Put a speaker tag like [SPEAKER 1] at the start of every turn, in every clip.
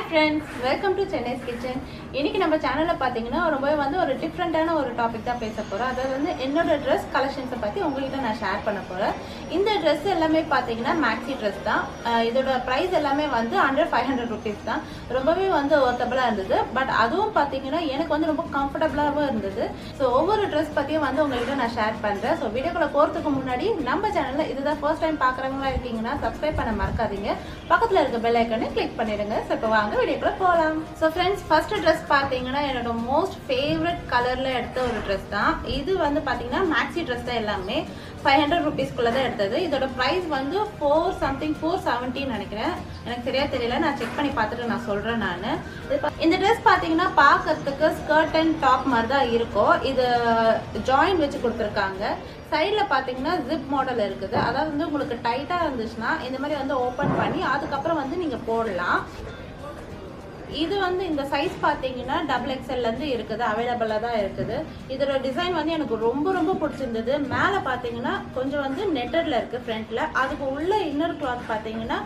[SPEAKER 1] friends welcome to சென்னைஸ் kitchen இன்னைக்கு நம்ம சேனலில் பார்த்தீங்கன்னா ரொம்பவே வந்து ஒரு டிஃப்ரெண்ட்டான ஒரு டாபிக் தான் பேச போகிறோம் அதாவது வந்து என்னோட ட்ரெஸ் கலெக்ஷன்ஸை பற்றி உங்ககிட்ட நான் ஷேர் பண்ண போகிறேன் இந்த ட்ரெஸ் எல்லாமே பார்த்தீங்கன்னா மேக்ஸி ட்ரெஸ் தான் அஹ் இதோட ப்ரைஸ் எல்லாமே வந்து அண்டர் ஃபைவ் ஹண்ட்ரட் ருபீஸ் தான் ரொம்பவே வந்து ஒர்த்தபுளாக இருந்தது பட் அதுவும் பார்த்தீங்கன்னா எனக்கு வந்து ரொம்ப கம்ஃபர்டபுளாகவும் இருந்தது ஸோ ஒவ்வொரு ட்ரெஸ் பற்றியும் வந்து உங்ககிட்ட நான் ஷேர் பண்ணுறேன் ஸோ வீடியோக்குள்ள போகிறதுக்கு முன்னாடி நம்ம சேனலில் இதுதான் ஃபர்ஸ்ட் டைம் பார்க்குறவங்களா இருக்கீங்கன்னா சப்ஸ்கிரைப் பண்ண மறக்காதீங்க பக்கத்தில் இருக்க பெல் ஐக்கனை கிளிக் பண்ணிடுங்க ஸோ இப்போ வாங்க வீடியோக்குள்ள போகலாம் ஸோ ஃப்ரெண்ட்ஸ் ஃபர்ஸ்ட் ட்ரெஸ் பார்த்தீங்கன்னா என்னோட மோஸ்ட் ஃபேவரட் கலரில் எடுத்த ஒரு ட்ரெஸ் தான் இது வந்து பார்த்தீங்கன்னா மேக்ஸி ட்ரெஸ் தான் எல்லாமே ஃபைவ் ஹண்ட்ரட் ருபீஸ்க்குள்ளே தான் எடுத்தது இதோட ப்ரைஸ் வந்து ஃபோர் சம்திங் ஃபோர் செவன்ட்டின்னு நினைக்கிறேன் எனக்கு சரியா தெரியல நான் செக் பண்ணி பார்த்துட்டு நான் சொல்கிறேன் நான் இந்த ட்ரெஸ் பார்த்தீங்கன்னா பார்க்கறதுக்கு ஸ்கர்ட் அண்ட் டாப் மாதிரி தான் இருக்கும் இது ஜாயின் வச்சு கொடுத்துருக்காங்க சைடில் பார்த்தீங்கன்னா ஜிப் மாடல் இருக்குது அதாவது வந்து உங்களுக்கு டைட்டாக இருந்துச்சுன்னா இந்த மாதிரி வந்து ஓப்பன் பண்ணி அதுக்கப்புறம் வந்து நீங்கள் போடலாம் இது வந்து இந்த சைஸ் பார்த்தீங்கன்னா டபுள் எக்ஸ்எல்லேருந்து இருக்குது அவைலபிளாக தான் இருக்குது இதோட டிசைன் வந்து எனக்கு ரொம்ப ரொம்ப பிடிச்சிருந்தது மேலே பார்த்தீங்கன்னா கொஞ்சம் வந்து நெட்டரில் இருக்குது ஃப்ரண்ட்டில் அதுக்கு உள்ள இன்னர் கிளாத் பார்த்தீங்கன்னா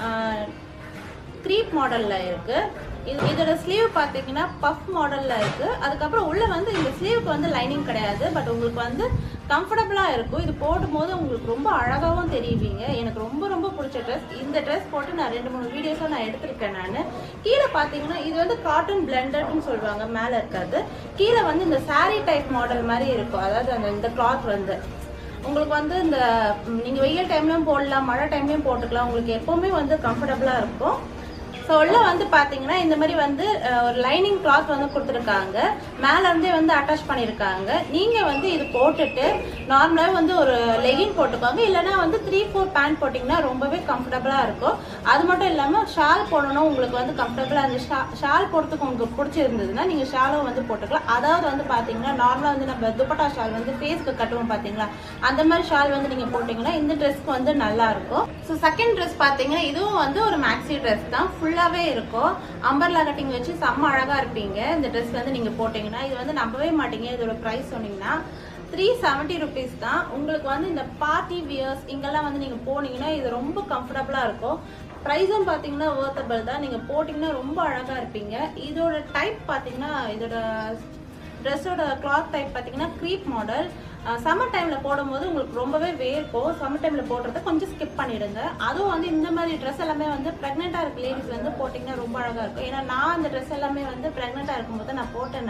[SPEAKER 1] க்ரீப் மாடலில் இருக்குது இது இதோட ஸ்லீவ் பார்த்தீங்கன்னா பஃப் மாடலில் இருக்குது அதுக்கப்புறம் உள்ளே வந்து இந்த ஸ்லீவுக்கு வந்து லைனிங் கிடையாது பட் உங்களுக்கு வந்து கம்ஃபர்டபுளாக இருக்கும் இது போடும்போது உங்களுக்கு ரொம்ப அழகாகவும் தெரியுவீங்க எனக்கு ரொம்ப ரொம்ப பிடிச்ச ட்ரெஸ் இந்த ட்ரெஸ் போட்டு நான் ரெண்டு மூணு வீடியோஸாக நான் எடுத்திருக்கேன் நான் கீழே பார்த்தீங்கன்னா இது வந்து காட்டன் பிளெண்டட்னு சொல்லுவாங்க மேலே இருக்காது கீழே வந்து இந்த saree டைப் மாடல் மாதிரி இருக்கும் அதாவது அந்த இந்த கிளாத் வந்து உங்களுக்கு வந்து இந்த ம், நீங்க வெயில் டைம்லயும் போடலாம் மழை டைம்லயும் போட்டுக்கலாம் உங்களுக்கு எப்பவுமே வந்து கம்ஃபர்டபுளா இருக்கும் ஸோ உள்ள வந்து பாத்தீங்கன்னா இந்த மாதிரி வந்து அஹ், ஒரு லைனிங் கிளாத் வந்து கொடுத்துருக்காங்க மேல இருந்தே வந்து அட்டாச் பண்ணியிருக்காங்க நீங்க வந்து இது போட்டுட்டு நார்மலாக வந்து ஒரு லெகின் போட்டுக்கோங்க இல்லைன்னா வந்து த்ரீ ஃபோர் பேண்ட் போட்டிங்கன்னா ரொம்பவே கம்ஃபர்டபுளா இருக்கும் அது மட்டும் இல்லாம ஷால் போடணும் உங்களுக்கு வந்து கம்ஃபர்டபுளா அந்த ஷால் போடுறதுக்கு உங்களுக்கு பிடிச்சிருந்ததுன்னா நீங்க ஷாலும் வந்து போட்டுக்கலாம் அதாவது வந்து பாத்தீங்கன்னா நார்மலா வந்து நம்ம துப்பட்டா ஷால் வந்து ஃபேஸ்க்கு கட்டுவோம் பாத்தீங்களா அந்த மாதிரி ஷால் வந்து நீங்க போட்டீங்கன்னா இந்த ட்ரெஸ்க்கு வந்து நல்லா இருக்கும் ஸோ செகண்ட் ட்ரெஸ் பாத்தீங்கன்னா இதுவும் வந்து ஒரு மேக்ஸி ட்ரெஸ் தான் ஃபுல்லாவே இருக்கும் அம்பர்லா கட்டிங் வச்சு செம்ம அழகா இருப்பீங்க இந்த ட்ரெஸ் வந்து நீங்க போட்டீங்கன்னா இது வந்து நம்பவே மாட்டீங்க இதோட ப்ரைஸ் சொன்னீங்கன்னா த்ரீ செவன்ட்டி ருபீஸ் தான் உங்களுக்கு வந்து இந்த பார்ட்டி வியர்ஸ் இங்கெல்லாம் வந்து நீங்கள் போனீங்கன்னா இது ரொம்ப கம்ஃபர்டபுளாக இருக்கும் ப்ரைஸும் பார்த்தீங்கன்னா ஒர்த்தபிள் தான் நீங்கள் போட்டிங்கன்னா ரொம்ப அழகாக இருப்பீங்க இதோட டைப் பார்த்தீங்கன்னா இதோட ட்ரெஸ்ஸோட கிளாத் டைப் பார்த்தீங்கன்னா க்ரீப் மாடல் சம்மர் டைமில் போடும்போது உங்களுக்கு ரொம்பவே வேர்க்கும் சம்மர் டைமில் போடுறத கொஞ்சம் ஸ்கிப் பண்ணிடுங்க அதுவும் வந்து இந்த மாதிரி ட்ரெஸ் எல்லாமே வந்து ப்ரெக்னெண்ட்டாக இருக்க லேடிஸ் வந்து போட்டிங்கன்னா ரொம்ப அழகாக இருக்கும் ஏன்னா நான் அந்த ட்ரெஸ் எல்லாமே வந்து ப்ரெக்னெண்ட்டாக இருக்கும்போது நான் போட்டேன்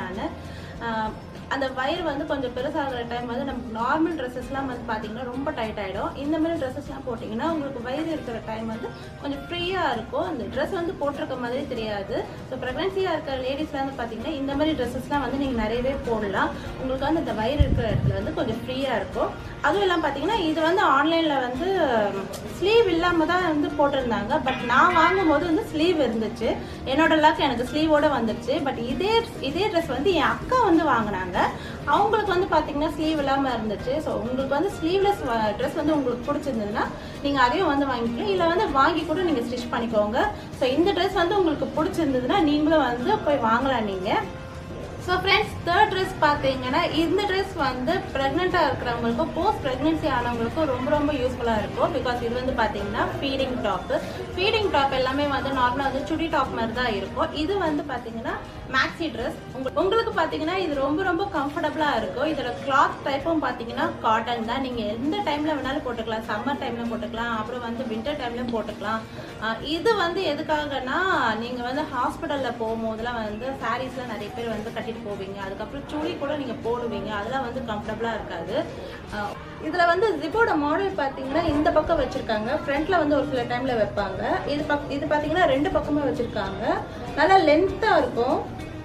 [SPEAKER 1] நான் அந்த வயிறு வந்து கொஞ்சம் பெருசாகிற டைம் வந்து நமக்கு நார்மல் ட்ரெஸ்ஸஸ்லாம் வந்து பார்த்தீங்கன்னா ரொம்ப டைட் ஆகிடும் இந்த மாதிரி ட்ரெஸ்ஸஸ்லாம் போட்டிங்கன்னா உங்களுக்கு வயிறு இருக்கிற டைம் வந்து கொஞ்சம் ஃப்ரீயாக இருக்கும் அந்த ட்ரெஸ் வந்து போட்டிருக்க மாதிரி தெரியாது ஸோ ப்ரெக்னென்சியாக இருக்கிற லேடிஸ்லாம் வந்து பார்த்தீங்கன்னா இந்த மாதிரி ட்ரெஸ்ஸஸ்லாம் வந்து நீங்கள் நிறையவே போடலாம் உங்களுக்கு வந்து இந்த வயிறு இருக்கிற இடத்துல வந்து கொஞ்சம் ஃப்ரீயாக இருக்கும் அதுவும் இல்லாமல் பார்த்தீங்கன்னா இது வந்து ஆன்லைனில் வந்து ஸ்லீவ் இல்லாமல் தான் வந்து போட்டிருந்தாங்க பட் நான் வாங்கும்போது வந்து ஸ்லீவ் இருந்துச்சு என்னோட லக் எனக்கு ஸ்லீவோட வந்துருச்சு பட் இதே இதே ட்ரெஸ் வந்து என் அக்கா வந்து வாங்கினாங்க அவங்களுக்கு வந்து பார்த்தீங்கன்னா ஸ்லீவ் இல்லாமல் இருந்துச்சு ஸோ உங்களுக்கு வந்து ஸ்லீவ்லெஸ் ட்ரெஸ் வந்து உங்களுக்கு பிடிச்சிருந்ததுன்னா நீங்கள் அதையும் வந்து வாங்கிக்கலாம் இல்லை வந்து வாங்கி கூட நீங்கள் ஸ்டிச் பண்ணிக்கோங்க ஸோ இந்த ட்ரெஸ் வந்து உங்களுக்கு பிடிச்சிருந்ததுன்னா நீங்களும் வந்து போய் வாங்கலாம் நீங்கள் ஸோ ஃப்ரெண்ட்ஸ் தேர்ட் ட்ரெஸ் பார்த்தீங்கன்னா இந்த ட்ரெஸ் வந்து ப்ரெக்னெண்ட்டாக இருக்கிறவங்களுக்கும் போஸ்ட் ப்ரெக்னென்சி ஆனவங்களுக்கும் ரொம்ப ரொம்ப யூஸ்ஃபுல்லாக இருக்கும் பிகாஸ் இது வந்து பார்த்தீங்கன்னா ஃபீடிங் டாப்பு ஃபீடிங் டாப் எல்லாமே வந்து நார்மலாக வந்து சுடி டாப் மாதிரி தான் இருக்கும் இது வந்து பார்த்தீங்கன்னா மேக்ஸி ட்ரெஸ் உங்களுக்கு பார்த்தீங்கன்னா இது ரொம்ப ரொம்ப கம்ஃபர்டபுளாக இருக்கும் இதோட கிளாத் டைப்பும் பார்த்தீங்கன்னா காட்டன் தான் நீங்கள் எந்த டைமில் வேணாலும் போட்டுக்கலாம் சம்மர் டைமில் போட்டுக்கலாம் அப்புறம் வந்து வின்டர் டைம்லையும் போட்டுக்கலாம் ஆஹ் இது வந்து எதுக்காகனா நீங்கள் வந்து ஹாஸ்பிட்டலில் போகும்போதெல்லாம் வந்து சாரீஸ்லாம் நிறைய பேர் வந்து கட்டிட்டு போவீங்க அதுக்கப்புறம் சுடி கூட நீங்கள் போடுவீங்க அதெல்லாம் வந்து கம்ஃபர்டபுளாக இருக்காது ஆஹ் இதுல வந்து ஜிப்போட மாடல் பாத்தீங்கன்னா இந்த பக்கம் வச்சிருக்காங்க ஃப்ரண்ட்ல வந்து ஒரு சில டைம்ல வைப்பாங்க இது பக் இது பாத்தீங்கன்னா ரெண்டு பக்கமும் வச்சிருக்காங்க நல்லா லென்த்தா இருக்கும்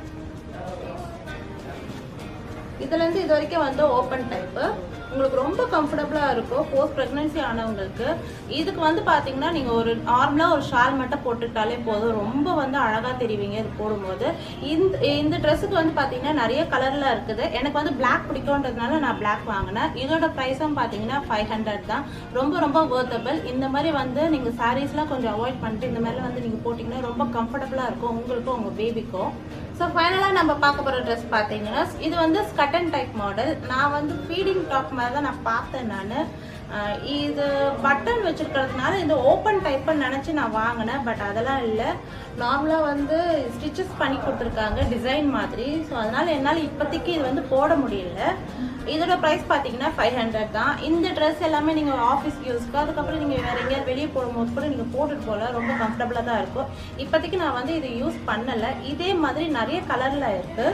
[SPEAKER 1] இதுல இருந்து இது வரைக்கும் வந்து ஓப்பன் டைப்பு உங்களுக்கு ரொம்ப கம்ஃபர்டபுளாக இருக்கும் போஸ்ட் ப்ரெக்னன்சி ஆனவங்களுக்கு இதுக்கு வந்து பார்த்தீங்கன்னா நீங்கள் ஒரு நார்மலாக ஒரு ஷால் மட்டும் போட்டுக்கிட்டாலே போதும் ரொம்ப வந்து அழகாக தெரிவிங்க இது போடும்போது இந்த இந்த ட்ரெஸ்ஸுக்கு வந்து பார்த்தீங்கன்னா நிறைய கலரில் இருக்குது எனக்கு வந்து Black பிடிக்கும்ன்றதுனால நான் Black வாங்கினேன் இதோட ப்ரைஸும் பார்த்தீங்கன்னா ஃபைவ் ஹண்ட்ரட் தான் ரொம்ப ரொம்ப ஒர்த்தபிள் இந்த மாதிரி வந்து நீங்கள் சாரீஸ்லாம் கொஞ்சம் அவாய்ட் பண்ணிட்டு இந்த மாதிரிலாம் வந்து நீங்கள் போட்டிங்கன்னா ரொம்ப கம்ஃபர்டபுளாக இருக்கும் உங்களுக்கும் உங்கள் பேபிக்கும் ஸோ ஃபைனலாக நம்ம பார்க்க போகிற ட்ரெஸ் பார்த்தீங்கன்னா இது வந்து ஸ்கட்டன் டைப் மாடல் நான் வந்து ஃபீடிங் டாப் மாதிரி தான் நான் பார்த்தேன் நான் ஆஹ் இது பட்டன் வச்சிருக்கிறதுனால இந்த ஓப்பன் டைப்னு நினச்சி நான் வாங்கினேன் பட் அதெல்லாம் இல்லை நார்மலாக வந்து ஸ்டிச்சஸ் பண்ணி கொடுத்துருக்காங்க டிசைன் மாதிரி ஸோ அதனால் என்னால் இப்போதைக்கு இது வந்து போட முடியல இதோட ப்ரைஸ் பார்த்தீங்கன்னா ஃபைவ் ஹண்ட்ரட் தான் இந்த ட்ரெஸ் எல்லாமே நீங்கள் ஆஃபீஸ் யூஸ்க்கு அதுக்கப்புறம் நீங்கள் வேறு எங்கேயாவது வெளியே போடும்போது கூட நீங்கள் போட்டுட்டு போகல ரொம்ப கம்ஃபர்டபுளாக தான் இருக்கும் இப்போதைக்கு நான் வந்து இது யூஸ் பண்ணலை இதே மாதிரி நிறைய கலரில் இருக்குது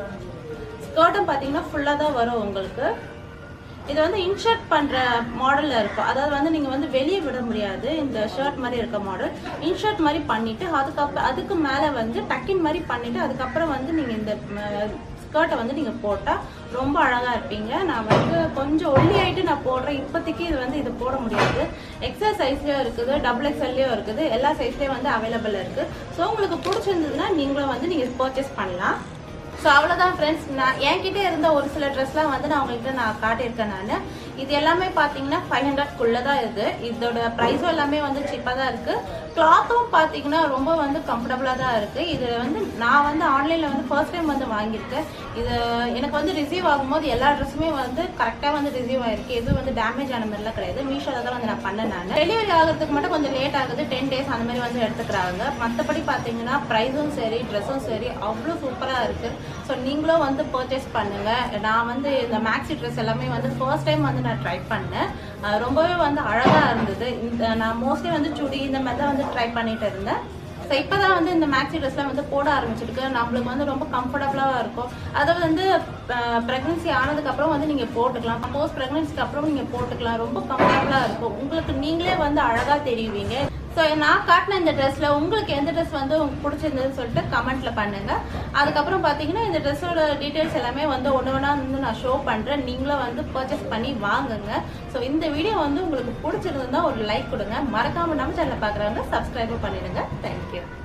[SPEAKER 1] ஸ்கர்ட்டும் பார்த்தீங்கன்னா ஃபுல்லாக தான் வரும் உங்களுக்கு இது வந்து இன்ஷர்ட் பண்ணுற மாடலில் இருக்கும் அதாவது வந்து நீங்கள் வந்து வெளியே விட முடியாது இந்த ஷர்ட் மாதிரி இருக்க மாடல் இன்ஷர்ட் மாதிரி பண்ணிவிட்டு அதுக்கப்புறம் அதுக்கு மேலே வந்து டக்கின் மாதிரி பண்ணிவிட்டு அதுக்கப்புறம் வந்து நீங்கள் இந்த ஸ்கர்ட்டை வந்து நீங்கள் போட்டால் ரொம்ப அழகாக இருப்பீங்க நான் வந்து கொஞ்சம் ஒல்லி ஆகிட்டு நான் போடுறேன் இப்போதைக்கு இது வந்து இது போட முடியாது எக்ஸல் சைஸ்லேயும் இருக்குது டபுள் எக்ஸல்லையும் இருக்குது எல்லா சைஸ்லேயும் வந்து அவைலபிள் இருக்குது ஸோ உங்களுக்கு பிடிச்சிருந்ததுன்னா நீங்களும் வந்து நீங்கள் பர்ச்சேஸ் பண்ணலாம் ஸோ அவ்வளோதான் ஃப்ரெண்ட்ஸ் நான் என்கிட்ட இருந்த ஒரு சில ட்ரெஸ்லாம் வந்து நான் உங்கள்கிட்ட நான் காட்டியிருக்கேன் நான் இது எல்லாமே பார்த்தீங்கன்னா ஃபைவ் ஹண்ட்ரட்குள்ளே தான் இது இதோட ப்ரைஸும் எல்லாமே வந்து சீப்பாக தான் இருக்குது கிளாத்தும் பார்த்தீங்கன்னா ரொம்ப வந்து கம்ஃபர்டபுளாக தான் இருக்குது இது வந்து நான் வந்து ஆன்லைனில் வந்து ஃபர்ஸ்ட் டைம் வந்து வாங்கியிருக்கேன் இது எனக்கு வந்து ரிசீவ் ஆகும்போது எல்லா ட்ரெஸ்ஸுமே வந்து கரெக்டாக வந்து ரிசீவ் ஆயிருக்கு எதுவும் வந்து டேமேஜ் ஆன மாதிரிலாம் கிடையாது மீஷோவில் தான் வந்து நான் பண்ணேன் நான் டெலிவரி ஆகிறதுக்கு மட்டும் கொஞ்சம் லேட் ஆகுது டென் டேஸ் அந்த மாதிரி வந்து எடுத்துக்கிறாங்க மற்றபடி பார்த்தீங்கன்னா ப்ரைஸும் சரி ட்ரெஸ்ஸும் சரி அவ்வளோ சூப்பராக இருக்குது ஸோ நீங்களும் வந்து பர்ச்சேஸ் பண்ணுங்கள் நான் வந்து இந்த மேக்ஸி ட்ரெஸ் எல்லாமே வந்து ஃபர்ஸ்ட் டைம் வந்து நான் ட்ரை பண்ணேன் அஹ் ரொம்பவே வந்து அழகாக இருந்தது இந்த நான் மோஸ்ட்லி வந்து சுடி இந்த மாதிரி தான் வந்து ட்ரை பண்ணிட்டு இருந்தேன் ஸோ இப்போ தான் வந்து இந்த மேக்ஸி ட்ரெஸ்லாம் வந்து போட ஆரம்பிச்சிருக்கு நம்மளுக்கு வந்து ரொம்ப கம்ஃபர்டபுளாக இருக்கும் அதை வந்து ப்ரெக்னன்சி ஆனதுக்கப்புறம் வந்து நீங்கள் போட்டுக்கலாம் போஸ்ட் ப்ரெக்னன்சிக்கு அப்புறம் நீங்கள் போட்டுக்கலாம் ரொம்ப கம்ஃபர்டபுளாக இருக்கும் உங்களுக்கு நீங்களே வந்து அழகாக தெரிவிங்க ஸோ நான் காட்டின இந்த ட்ரெஸ்ஸில் உங்களுக்கு எந்த ட்ரெஸ் வந்து உங்களுக்கு பிடிச்சிருந்ததுன்னு சொல்லிட்டு கமெண்ட்டில் பண்ணுங்கள் அதுக்கப்புறம் பார்த்தீங்கன்னா இந்த ட்ரெஸ்ஸோட டீட்டெயில்ஸ் எல்லாமே வந்து ஒன்று ஒன்றா வந்து நான் ஷோ பண்ணுறேன் நீங்களும் வந்து பர்ச்சேஸ் பண்ணி வாங்குங்க ஸோ இந்த வீடியோ வந்து உங்களுக்கு பிடிச்சிருந்தா ஒரு லைக் கொடுங்க மறக்காமல் நம்ம சேனலை பார்க்குறவங்க சப்ஸ்கிரைபும் பண்ணிடுங்க தேங்க்யூ